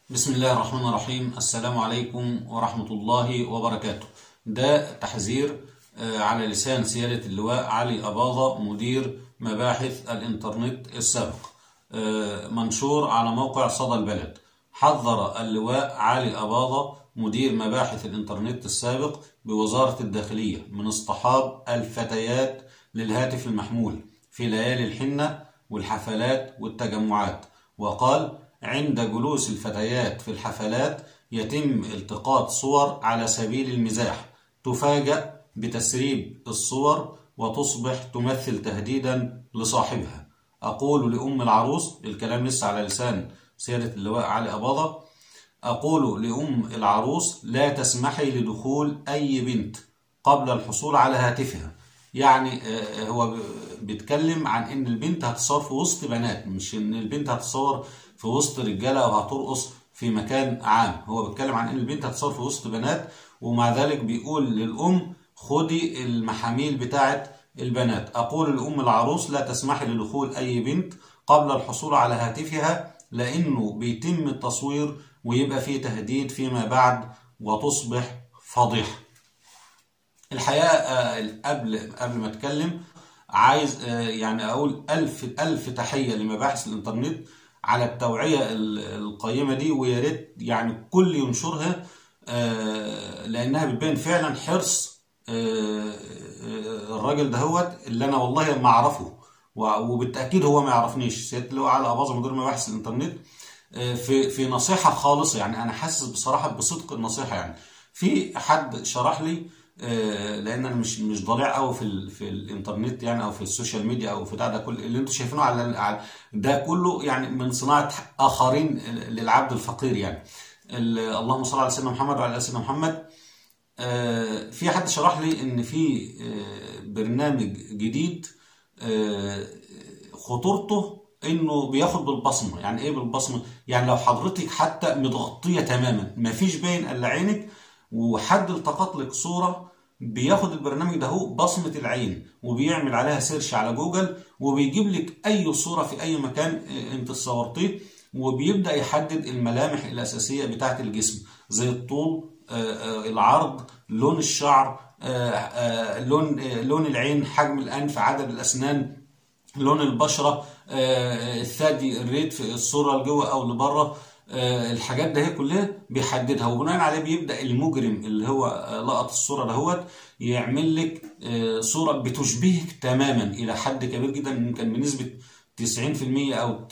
بسم الله الرحمن الرحيم السلام عليكم ورحمة الله وبركاته ده تحذير آه، على لسان سيادة اللواء علي أباظة مدير مباحث الإنترنت السابق آه، منشور على موقع صدى البلد حذر اللواء علي أباظة مدير مباحث الإنترنت السابق بوزارة الداخلية من اصطحاب الفتيات للهاتف المحمول في ليالي الحنة والحفلات والتجمعات وقال عند جلوس الفتيات في الحفلات يتم التقاط صور على سبيل المزاح تفاجأ بتسريب الصور وتصبح تمثل تهديدا لصاحبها أقول لأم العروس الكلام لسه على لسان سيادة اللواء علي أباظة أقول لأم العروس لا تسمحي لدخول أي بنت قبل الحصول على هاتفها يعني آه، هو ب- بيتكلم عن ان البنت هتصور في وسط بنات مش ان البنت هتصور في وسط رجاله او هترقص في مكان عام هو بيتكلم عن ان البنت هتصور في وسط بنات ومع ذلك بيقول للام خدي المحاميل بتاعت البنات اقول لام العروس لا تسمحي لدخول اي بنت قبل الحصول على هاتفها لانه بيتم التصوير ويبقى فيه تهديد فيما بعد وتصبح فضيحه الحقيقة آه، قبل قبل ما اتكلم عايز آه، يعني اقول الف الف تحية لمباحث الانترنت على التوعية ال- القيمة دي ويا ريت يعني كل ينشرها آه، لانها بتبين فعلا حرص آه، آه، الراجل دهوت اللي انا والله ما اعرفه و- وبالتاكيد هو ما يعرفنيش سياده اللواء على اباظه مدير مباحث الانترنت آه، في في نصيحه خالصه يعني انا حاسس بصراحه بصدق النصيحه يعني في حد شرح لي آه، لان انا مش مش ضليع قوي في ال في الانترنت يعني او في السوشيال ميديا او في بتاع ده كل اللي انتم شايفينه على على- ده كله يعني من صناعه اخرين للعبد الفقير يعني ال- اللهم صل على سيدنا محمد وعلى ال سيدنا محمد آه، في حد شرح لي ان في آه، برنامج جديد آه، خطورته انه بياخد بالبصمه يعني ايه بالبصمه يعني لو حضرتك حتى متغطيه تماما مفيش باين الا عينك وحد التقط لك صوره بياخد البرنامج ده هو بصمه العين وبيعمل عليها سيرش على جوجل وبيجيب لك اي صوره في اي مكان آه، انت صورتيه وبيبدا يحدد الملامح الاساسيه بتاعه الجسم زي الطول آه، آه، العرض لون الشعر آه، آه، لون آه، لون العين حجم الانف عدد الاسنان لون البشره آه، الثدي الريت في الصوره لجوه او لبره آه، الحاجات ده هي كلها بيحددها وبناء عليه بيبدا المجرم اللي هو آه، لقط الصوره دهوت يعمل لك آه، صوره بتشبهك تماما الى حد كبير جدا يمكن بنسبه 90% او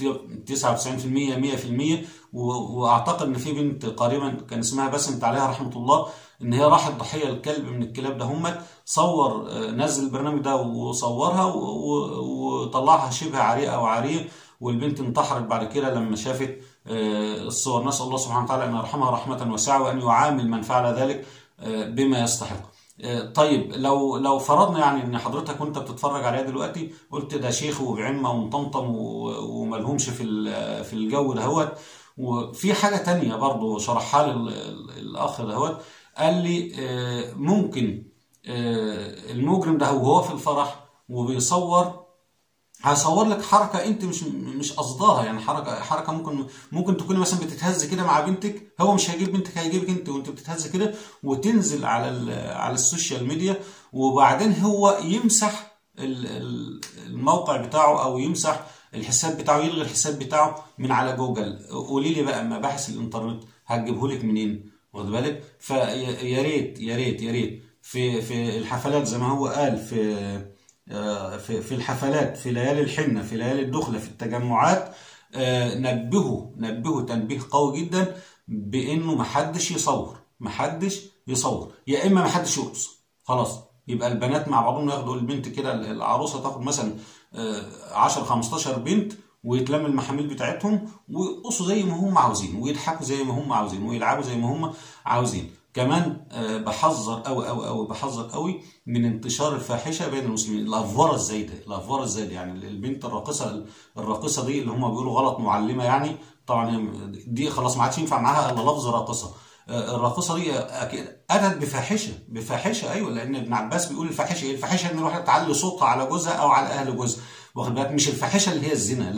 99% 100% و- واعتقد ان في بنت قريبا كان اسمها بسمت عليها رحمه الله ان هي راحت ضحيه لكلب من الكلاب ده همت صور آه، نزل البرنامج ده وصورها و- و- وطلعها شبه عريئه او عريه والبنت انتحرت بعد كده لما شافت آه، الصور نسال الله سبحانه وتعالى ان يرحمها رحمه واسعه وان يعامل من فعل ذلك آه، بما يستحق آه، طيب لو لو فرضنا يعني ان حضرتك وانت بتتفرج عليها دلوقتي قلت ده شيخ وبعمه ومطمطم و- وملهمش في ال- في الجو دهوت وفي حاجه تانية برضو شرحها لي ال- ال- الاخ دهوت قال لي آه، ممكن آه، المجرم ده وهو في الفرح وبيصور هصور لك حركه انت مش مش قصدها يعني حركه حركه ممكن ممكن تكوني مثلا بتتهز كده مع بنتك هو مش هيجيب بنتك هيجيبك انت وانت بتتهز كده وتنزل على ال- على السوشيال ميديا وبعدين هو يمسح ال- ال- الموقع بتاعه او يمسح الحساب بتاعه يلغي الحساب بتاعه من على جوجل قولي لي بقى مباحث الانترنت هتجيبه لك منين واخد بالك فيا ريت يا ريت يا ريت في في الحفلات زي ما هو قال في آه، في في الحفلات في ليالي الحنة في ليالي الدخلة في التجمعات آه، نبهوا نبهوا تنبيه قوي جدا بانه محدش يصور محدش يصور يا اما محدش يرقص خلاص يبقى البنات مع بعضهم ياخدوا البنت كده العروسه تاخد مثلا آه، 10 15 بنت ويتلم المحاميل بتاعتهم ويرقصوا زي ما هم عاوزين ويضحكوا زي ما هم عاوزين ويلعبوا زي ما هم عاوزين كمان آه، بحذر قوي قوي قوي بحذر قوي من انتشار الفاحشه بين المسلمين الافوره الزايده الافوره الزايده يعني البنت الراقصه الراقصه دي اللي هم بيقولوا غلط معلمه يعني طبعا هي دي خلاص ما عادش ينفع معاها الا لفظ راقصه آه، الراقصه دي اكيد اتت بفاحشه بفاحشه ايوه لان ابن عباس بيقول الفاحشه ايه الفاحشه ان الواحده تعلي صوتها على جوزها او على اهل جوزها واخد بالك مش الفاحشه اللي هي الزنا لا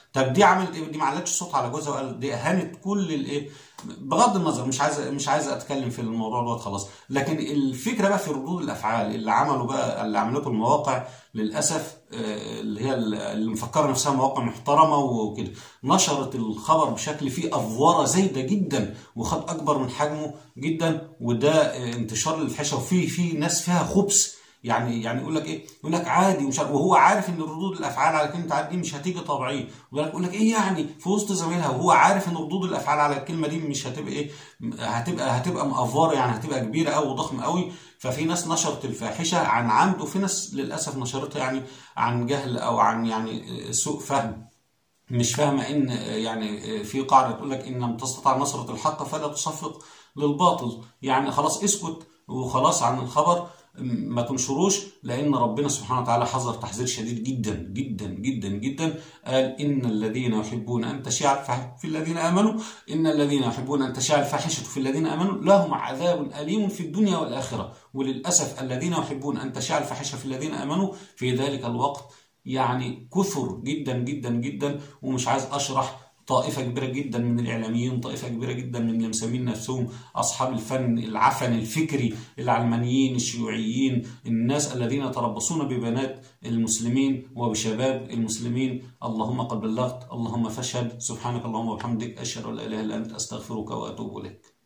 طب دي عملت ايه دي ما علتش صوت على جوزها وقال دي اهانت كل الايه بغض النظر مش عايز مش عايز اتكلم في الموضوع دوت خلاص لكن الفكره بقى في ردود الافعال اللي عملوا بقى اللي عملته المواقع للاسف آه، اللي هي اللي مفكره نفسها مواقع محترمه وكده نشرت الخبر بشكل فيه افوره زايده جدا وخد اكبر من حجمه جدا وده آه، انتشار للفحشه وفي في ناس فيها خبث يعني يعني يقول لك ايه يقول لك عادي ومش عارف وهو عارف ان ردود الافعال على كلمه عادي دي مش هتيجي طبيعيه يقول لك ايه يعني في وسط زميلها وهو عارف ان ردود الافعال على الكلمه دي مش هتبقى ايه هتبقى هتبقى مأفوره يعني هتبقى كبيره قوي وضخمه قوي ففي ناس نشرت الفاحشه عن عمد وفي ناس للاسف نشرتها يعني عن جهل او عن يعني سوء فهم مش فاهمه ان يعني في قاعده تقول لك ان لم تستطع نصره الحق فلا تصفق للباطل يعني خلاص اسكت وخلاص عن الخبر ما تنشروش لان ربنا سبحانه وتعالى حذر تحذير شديد جدا جدا جدا جدا قال ان الذين يحبون ان تشيع الفاحشه في الذين امنوا ان الذين يحبون ان تشيع الفاحشه في الذين امنوا لهم عذاب اليم في الدنيا والاخره وللاسف الذين يحبون ان تشيع الفاحشه في الذين امنوا في ذلك الوقت يعني كثر جدا جدا جدا ومش عايز اشرح طائفة كبيرة جدا من الإعلاميين طائفة كبيرة جدا من اللي مسمين نفسهم أصحاب الفن العفن الفكري العلمانيين الشيوعيين الناس الذين يتربصون ببنات المسلمين وبشباب المسلمين اللهم قد بلغت اللهم فاشهد سبحانك اللهم وبحمدك أشهد أن لا إله إلا أنت أستغفرك وأتوب إليك